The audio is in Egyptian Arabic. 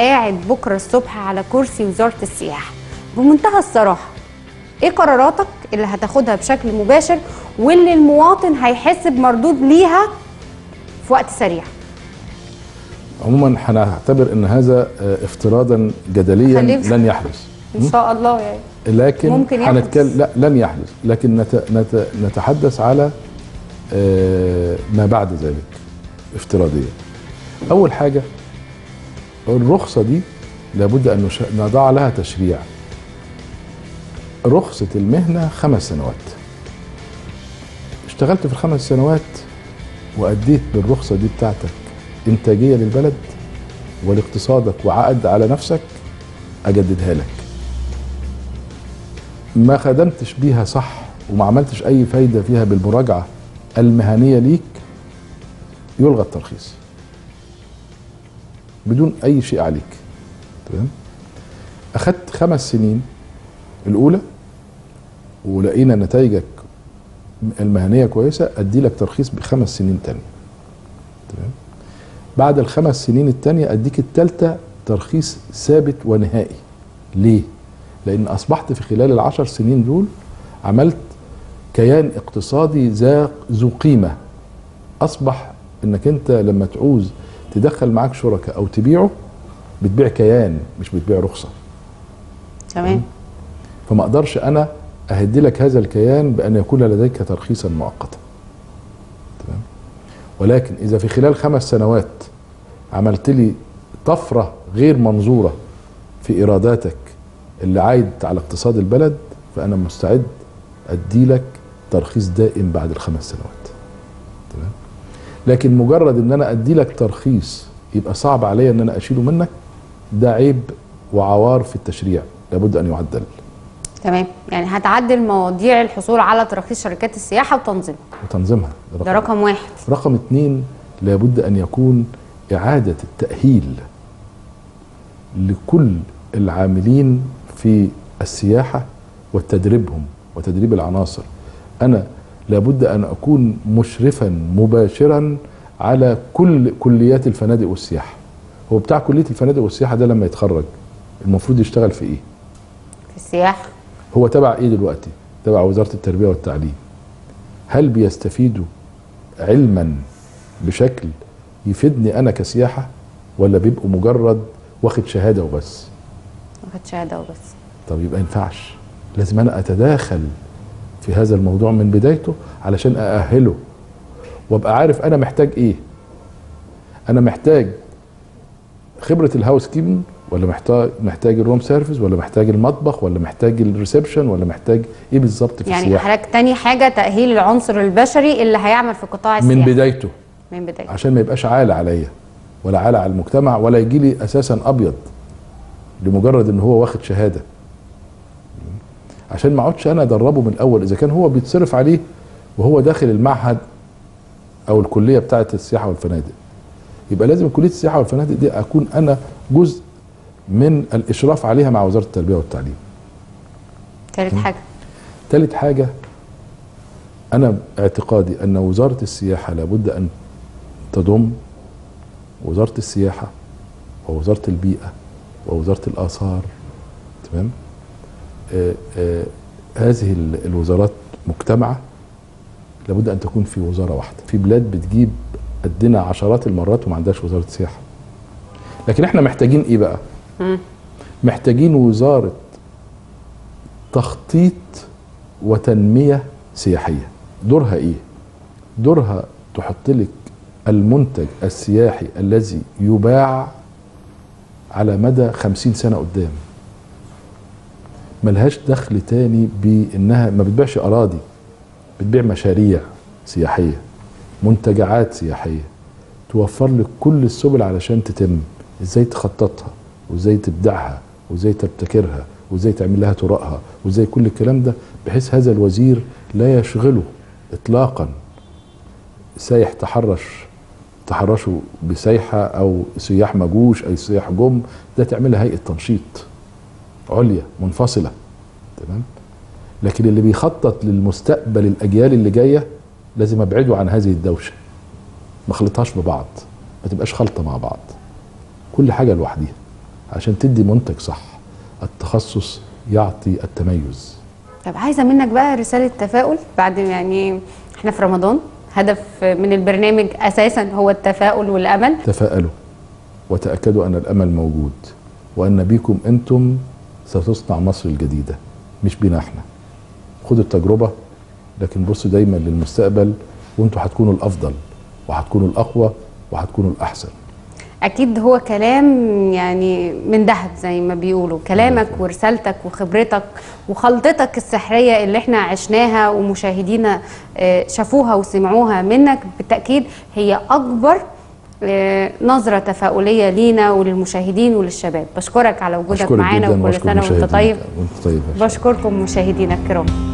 قاعد بكره الصبح على كرسي وزاره السياحه بمنتهى الصراحه ايه قراراتك اللي هتاخدها بشكل مباشر واللي المواطن هيحس بمردود ليها في وقت سريع عموما هنعتبر ان هذا آه، افتراضا جدليا خليه- لن يحدث ان شاء الله يعني لكن ممكن يحدث. هنتكلم لا لن يحدث لكن نت... نت... نتحدث على آه، ما بعد ذلك افتراضيا اول حاجه الرخصه دي لابد ان نش... نضع لها تشريع رخصه المهنه خمس سنوات اشتغلت في الخمس سنوات واديت بالرخصه دي بتاعتك انتاجيه للبلد ولاقتصادك وعائد على نفسك اجددها لك ما خدمتش بيها صح وما عملتش اي فايده فيها بالمراجعه المهنيه ليك يلغى الترخيص بدون اي شيء عليك تمام اخدت خمس سنين الاولى ولقينا نتائجك المهنيه كويسه ادي لك ترخيص بخمس سنين تانية تمام بعد الخمس سنين التانية اديك التالتة ترخيص ثابت ونهائي ليه لان اصبحت في خلال العشر سنين دول عملت كيان اقتصادي ذا ذو قيمه اصبح انك انت لما تعوز تدخل معاك شركاء او تبيعه بتبيع كيان مش بتبيع رخصه تمام فما اقدرش انا اهدي لك هذا الكيان بان يكون لديك ترخيصا مؤقتا تمام ولكن اذا في خلال خمس سنوات عملت لي طفره غير منظوره في ايراداتك اللي عايد على اقتصاد البلد فانا مستعد ادي لك ترخيص دائم بعد الخمس سنوات تمام لكن مجرد ان انا ادي لك ترخيص يبقى صعب عليا ان انا اشيله منك ده عيب وعوار في التشريع لابد ان يعدل تمام يعني هتعدل مواضيع الحصول على تراخيص شركات السياحه وتنظيمها وتنظيمها ده رقم واحد رقم اتنين لابد ان يكون اعادة التأهيل لكل العاملين في السياحة وتدريبهم وتدريب العناصر انا لابد ان اكون مشرفا مباشرا على كل كليات الفنادق والسياحة هو بتاع كلية الفنادق والسياحة ده لما يتخرج المفروض يشتغل في ايه في السياحه هو تبع ايه دلوقتي تبع وزارة التربية والتعليم هل بيستفيدوا علما بشكل يفيدني انا كسياحة ولا بيبقوا مجرد واخد شهادة وبس واخد شهاده وبس طب يبقى ينفعش لازم انا اتداخل في هذا الموضوع من بدايته علشان اأهله وابقى عارف انا محتاج ايه انا محتاج خبرة الهاوس كيبنج ولا محتاج محتاج الروم سيرفيس ولا محتاج المطبخ ولا محتاج الريسبشن ولا محتاج ايه بالظبط في يعني السياحة حضرتك تاني حاجه تاهيل العنصر البشري اللي هيعمل في قطاع السياحه من بدايته من بدايه عشان ما يبقاش عالة عليا ولا عالة على المجتمع ولا يجي لي اساسا ابيض لمجرد ان هو واخد شهاده عشان ما اقعدش انا ادربه من الاول اذا كان هو بيتصرف عليه وهو داخل المعهد او الكليه بتاعه السياحه والفنادق يبقى لازم كليه السياحه والفنادق دي اكون انا جزء من الاشراف عليها مع وزاره التربيه والتعليم تالت حاجه ثالث حاجة أنا اعتقادي أن وزارة السياحة لابد أن تضم وزارة السياحة ووزارة البيئة ووزارة الآثار تمام آه آه هذه ال- الوزارات مجتمعة لابد أن تكون في وزارة واحدة في بلاد بتجيب قدنا عشرات المرات وما عندهاش وزارة سياحة لكن احنا محتاجين ايه بقى محتاجين وزارة تخطيط وتنمية سياحية دورها ايه دورها تحط لك المنتج السياحي الذي يباع على مدى خمسين سنة قدام ملهاش دخل تاني بانها ما بتبيعش اراضي بتبيع مشاريع سياحية منتجعات سياحية توفر لك كل السبل علشان تتم ازاي تخططها وازاي تبدعها وازاي تبتكرها وازاي تعمل لها طرقها وازاي كل الكلام ده بحيث هذا الوزير لا يشغله اطلاقا سايح تحرش تحرشوا بسايحة او سياح مجوش اي سياح جم ده تعملها هيئة تنشيط عليا منفصلة تمام لكن اللي بيخطط للمستقبل الاجيال اللي جايه لازم ابعده عن هذه الدوشه ما خلطهاش ببعض ما تبقاش خلطه مع بعض كل حاجه لوحديها عشان تدي منتج صح التخصص يعطي التميز طب عايزه منك بقى رساله تفاؤل بعد يعني احنا في رمضان هدف من البرنامج اساسا هو التفاؤل والامل تفاءلوا وتأكدوا أن الأمل موجود وأن بيكم أنتم ستصنع مصر الجديدة مش بينا احنا خدوا التجربة لكن بصوا دايما للمستقبل وانتوا هتكونوا الأفضل وهتكونوا الأقوى وهتكونوا الأحسن اكيد هو كلام يعني من ذهب زي ما بيقولوا كلامك ورسالتك وخبرتك وخلطتك السحريه اللي احنا عشناها ومشاهدينا آه، شافوها وسمعوها منك بالتاكيد هي اكبر آه، نظره تفاؤليه لينا وللمشاهدين وللشباب بشكرك على وجودك أشكرك معانا جدا وكل وأشكر سنه وانت مشاهدينا. طيب وانت طيب يا شيخ. بشكركم مشاهدينا الكرام